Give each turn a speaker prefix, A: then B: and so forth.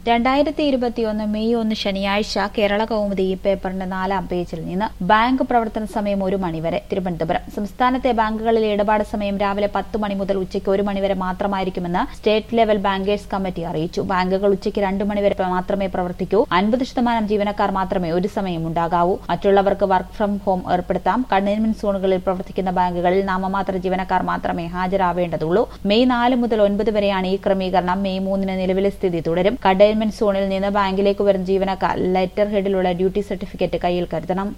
A: രണ്ടായിരത്തി ഇരുപത്തിയൊന്ന് മെയ് ഒന്ന് ശനിയാഴ്ച കേരള കൗമുദി ഈ പേപ്പറിന്റെ നാലാം പേജിൽ നിന്ന് ബാങ്ക് പ്രവർത്തന സമയം ഒരു മണിവരെ തിരുവനന്തപുരം സംസ്ഥാനത്തെ ബാങ്കുകളിലെ ഇടപാട് സമയം രാവിലെ പത്ത് മണി മുതൽ ഉച്ചയ്ക്ക് ഒരു മണിവരെ മാത്രമായിരിക്കുമെന്ന് സ്റ്റേറ്റ് ലെവൽ ബാങ്കേഴ്സ് കമ്മിറ്റി അറിയിച്ചു ബാങ്കുകൾ ഉച്ചയ്ക്ക് രണ്ട് മണിവരെ മാത്രമേ പ്രവർത്തിക്കൂ അൻപത് ശതമാനം ജീവനക്കാർ മാത്രമേ ഒരു സമയം ഉണ്ടാകാവൂ മറ്റുള്ളവർക്ക് വർക്ക് ഫ്രം ഹോം ഏർപ്പെടുത്താം കണ്ടെയ്ൻമെന്റ് സോണുകളിൽ പ്രവർത്തിക്കുന്ന ബാങ്കുകളിൽ നാമമാത്ര ജീവനക്കാർ മാത്രമേ ഹാജരാവേണ്ടതുള്ളൂ മെയ് നാല് മുതൽ ഒൻപത് വരെയാണ് ഈ ക്രമീകരണം മെയ് മൂന്നിന് നിലവിലെ സ്ഥിതി തുടരും കണ്ടെയ്ൻമെന്റ് സോണിൽ നിന്ന് ബാങ്കിലേക്ക് വരുന്ന ജീവനക്കാർ ലെറ്റർ ഹെഡിലുള്ള ഡ്യൂട്ടി സർട്ടിഫിക്കറ്റ് കയ്യിൽ കരുതണം